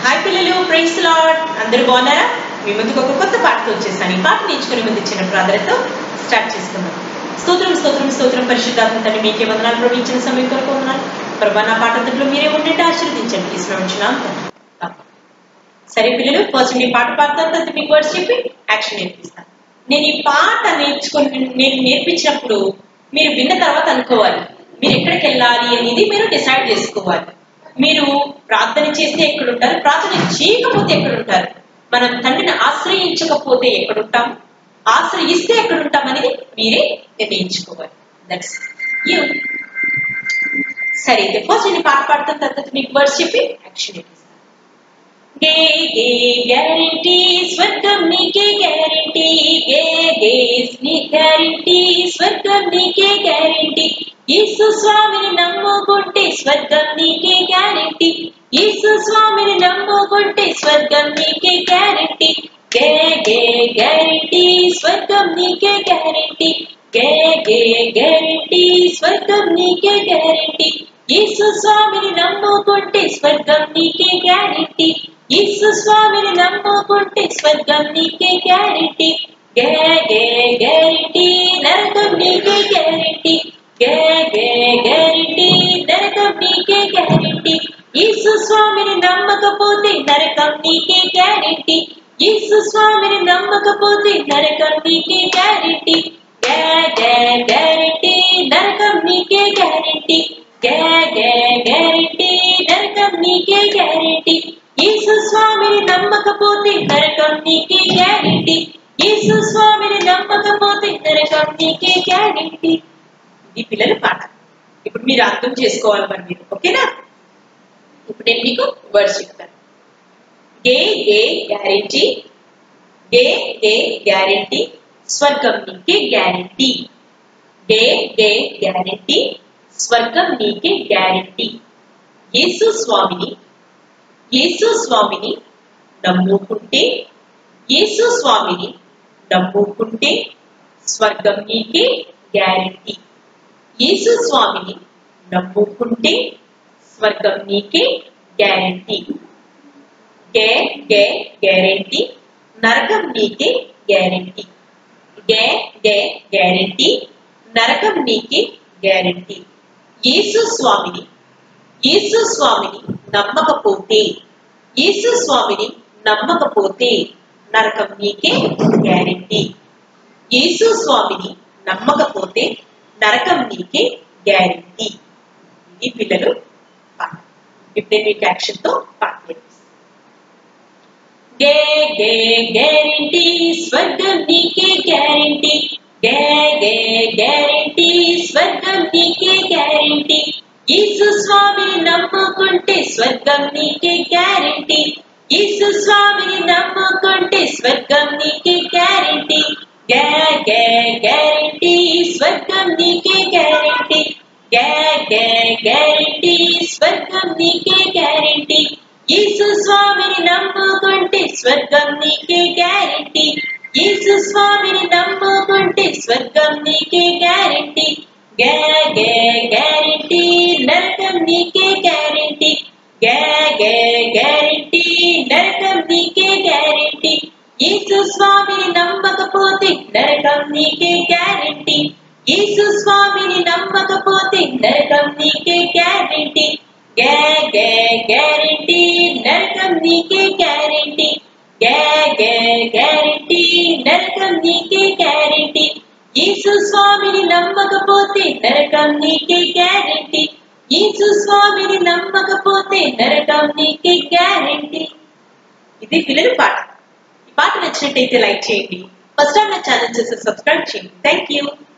hi పిల్లలు price lord అందరూ బాగున్నారా మీ ముందుకు ఒక కొత్త పాటతో వచ్చేసాను ఈ పాట నేర్చుకునే ముందు చిన్న ప్రార్థనతో స్టార్ట్ చేసుకుందాం స్తోత్రం స్తోత్రం స్తోత్రం పరిశుద్ధాత్మ తండ్రి మీకే వందనాలు ప్రభు ఇచ్చిన సమయం కొరకు వందనాలు ప్రభా నా పాట అంతట్లో మీరే ఉండండి ఆశీర్వదించండి తీసుకురావచ్చున్నాను సరే పిల్లలు ఫస్ట్ నేను పాట పాడతాను తర్వాత మీకు వర్డ్స్ చెప్పి యాక్షన్ నేర్పిస్తాను నేను ఈ పాట నేర్చుకొని నేను నేర్పించినప్పుడు మీరు విన్న తర్వాత అనుకోవాలి మీరు ఎక్కడికి వెళ్ళాలి అనేది మీరు డిసైడ్ చేసుకోవాలి మీరు ప్రార్థన చేస్తే ఎక్కడ ఉంటారు ప్రార్థన చేయకపోతే ఎక్కడ ఉంటారు మనం తండ్రిని ఆశ్రయించకపోతే ఎక్కడ ఉంటాం ఆశ్రయిస్తే ఎక్కడ ఉంటాం అనేది మీరే నిర్ణయించుకోవాలి దట్స్ యూ సరే అయితే ఫస్ట్ నేను పాట పాడతాను తర్వాత మీకు వర్డ్స్ చెప్పి యాక్షన్ నేర్పిస్తాను గే గే గ్యారంటీ స్వర్గం నీకే గ్యారంటీ గే గే నీ గ్యారంటీ స్వర్గం నీకే గ్యారంటీ యేసు స్వామిని నమ్ముకుంటే స్వర్గం నీకే గ్యారంటీ యేసు స్వామిని నమ్ముకుంటే స్వర్గం నీకే గ్యారంటీ గే గే గ్యారంటీ స్వర్గం నీకే గ్యారంటీ గే గే గ్యారంటీ స్వర్గం నీకే గ్యారంటీ యేసు స్వామిని నమ్ముకుంటే స్వర్గం నీకే గ్యారంటీ యేసు స్వామిని నమ్ముకుంటే స్వర్గం నీకే గ్యారంటీ గే గే గ్యారంటీ నరకం నీకే గ్యారంటీ గే గే గ్యారంటీ నరకం నీకే గ్యారంటీ యేసు స్వామిని నమ్మకపోతే నరకం నీకే గ్యారంటీ యేసు స్వామిని నమ్మకపోతే నరకం నీకే గ్యారంటీ గే గే గ్యారంటీ నరకం నీకే గ్యారంటీ గే గే గ్యారంటీ నరకం నీకే గ్యారంటీ యేసు స్వామిని నమ్మకపోతే నరకం నీకే గ్యారంటీ యేసు స్వామిని నమ్మకపోతే నరకం నీకే గ్యారంటీ ఈ పిల్లలు పాట ఇప్పుడు మీరు అర్థం చేసుకోవాలి మరి మీరు ఓకేనా ఇప్పుడు నేను మీకు వర్డ్స్ చెప్తాను గే గే గ్యారెంటీ గే గే గ్యారెంటీ స్వర్గం నీకే గ్యారెంటీ గే గే గ్యారెంటీ స్వర్గం నీకే గ్యారెంటీ యేసు స్వామిని యేసు స్వామిని నమ్ముకుంటే యేసు స్వామిని నమ్ముకుంటే స్వర్గం నీకే గ్యారెంటీ యేసు స్వామిని నమ్ముకుంటే స్వర్గం నీకే గ్యారెంటీ గే గే గ్యారెంటీ నరకం నీకే గ్యారెంటీ గే గే గ్యారెంటీ నరకం నీకే గ్యారెంటీ యేసు స్వామిని యేసు స్వామిని నమ్మకపోతే యేసు స్వామిని నమ్మకపోతే నరకం నీకే గ్యారెంటీ యేసు స్వామిని నమ్మకపోతే నరకం నీకే గ్యారెంటీ ఇది పిల్లలు పాట ఇప్పుడు నేను మీకు యాక్షన్తో పాట నేర్పిస్తాను గే గే గ్యారెంటీ స్వర్గం నీకే గ్యారెంటీ గే గే గ్యారెంటీ స్వర్గం నీకే గ్యారెంటీ యేసు స్వామిని నమ్ముకుంటే స్వర్గం నీకే గ్యారెంటీ యేసు స్వామిని నమ్ముకుంటే స్వర్గం నీకే గ్యారెంటీ గే గే గ్యారెంటీ స్వర్గం నీకే గ్యారెంటీ గే గే గ్యారెంటీ స్వర్గం నీకే గ్యారెంటీ యేసు స్వామిని నమ్ముకుంటే స్వర్గం నీకే గ్యారెంటీ యేసు స్వామిని నమ్ముకుంటే స్వర్గం నీకే గ్యారెంటీ గే గే గ్యారెంటీ నరకం నీకే గ్యారెంటీ గే గే గ్యారెంటీ నరకం నీకే గ్యారెంటీ యేసు స్వామిని నమ్మకపోతే నరకం నీకే గ్యారెంటీ యేసు స్వామిని నమ్మకపోతే నరకం నీకే గ్యారెంటీ గే గే గ్యారెంటీ నరకం నీకే గ్యారెంటీ గే గే గ్యారెంటీ నరకం నీకే గ్యారెంటీ యేసు స్వామిని నమ్మకపోతే నరకం నీకే గ్యారెంటీ యేసు స్వామిని నమ్మకపోతే నరకం నీకే గ్యారెంటీ ఇది పిల్లల పాట ఈ పాట నచ్చినట్టయితే లైక్ చేయండి ఫస్ట్ టైం నా ఛానల్ చేసి సబ్స్క్రైబ్ చేయండి థ్యాంక్ యూ